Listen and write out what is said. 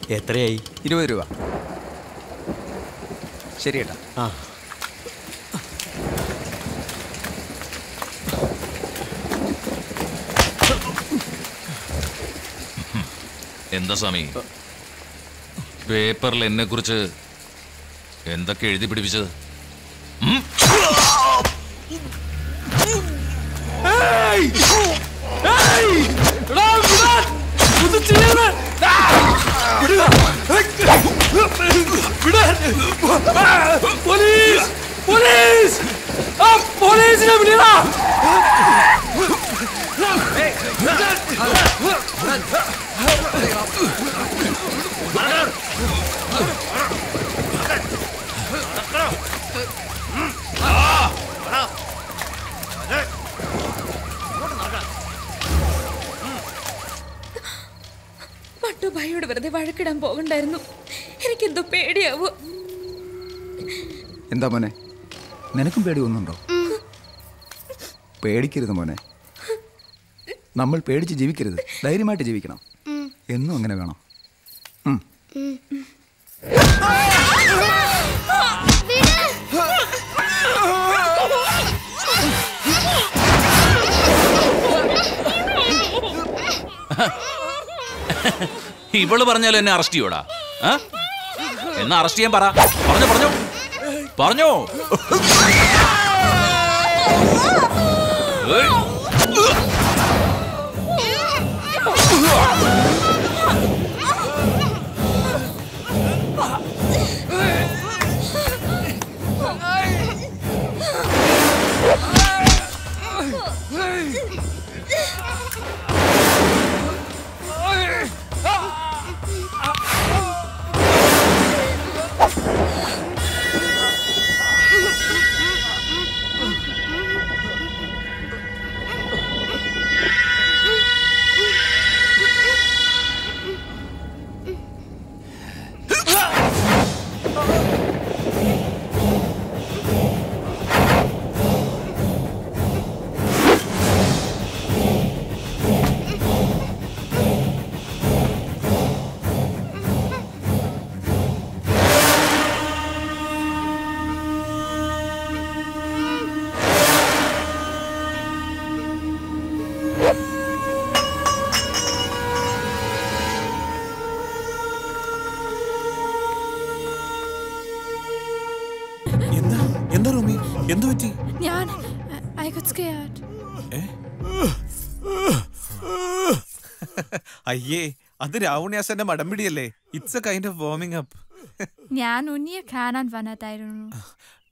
എത്രയായി ഇരുപത് രൂപ ശരി ഏട്ടാ ആ എന്താ സ്വാമി പേപ്പറിൽ എന്നെ കുറിച്ച് എന്തൊക്കെ എഴുതി പിടിപ്പിച്ചത് ഉം? പോലീസ് പോലീസ് ആ പോലീസിനെ വിളിയടാ മട്ടുബായിയോട് വെറുതെ വഴക്കിടാൻ പോകണ്ടായിരുന്നു എനിക്കെന്തോ പേടിയാവോ എന്താ മോനെ നിനക്കും പേടി ഒന്നുണ്ടോ പേടിക്കരുത് മോനെ നമ്മൾ പേടിച്ച് ജീവിക്കരുത് ധൈര്യമായിട്ട് ജീവിക്കണം എന്നും അങ്ങനെ വേണം ഉം. ഇവള് പറഞ്ഞാലും എന്നെ അറസ്റ്റ് ചെയ്യോടാ ആ? എന്നാ അറസ്റ്റ് ചെയ്യാൻ പറ പറഞ്ഞോ പറഞ്ഞോ പറഞ്ഞോ ഏയ്. എന്താ എന്താ റൂമി എന്തു പറ്റി ഞാൻ ഐ ഗോട്ട് സ്കെയർഡ് അയ്യേ അത് രാവണ്യാസന്റെ മടമ്പിടിയല്ലേ it's a kind of warming up ഞാൻ ഉണ്ണിയെ കാണാൻ വന്നതായിരുന്നു